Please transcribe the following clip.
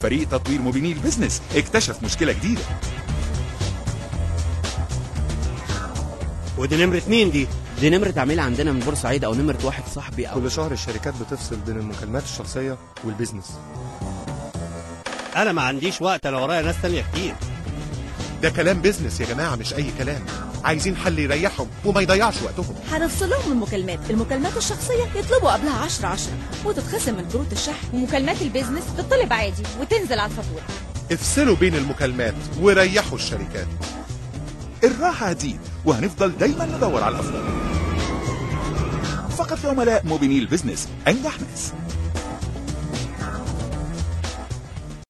فريق تطوير موبينيل بزنس اكتشف مشكلة جديدة ودي نمرة مين دي؟ دي نمرة عميل عندنا من بورسعيد او نمرة واحد صاحبي او كل شهر الشركات بتفصل بين المكالمات الشخصية والبيزنس أنا ما عنديش وقت أنا ورايا ناس تانية كتير ده كلام بيزنس يا جماعة مش أي كلام عايزين حل يريحهم وما يضيعش وقتهم هنفصل لهم المكالمات المكالمات الشخصية يطلبوا قبلها 10 10 وتتخصم من كروت الشحن ومكالمات البيزنس تطلب عادي وتنزل على الفاتورة افصلوا بين المكالمات وريحوا الشركات الراحة هتزيد وهنفضل دايما ندور على الأفضل فقط لعملاء موبينيل بزنس أنجح ناس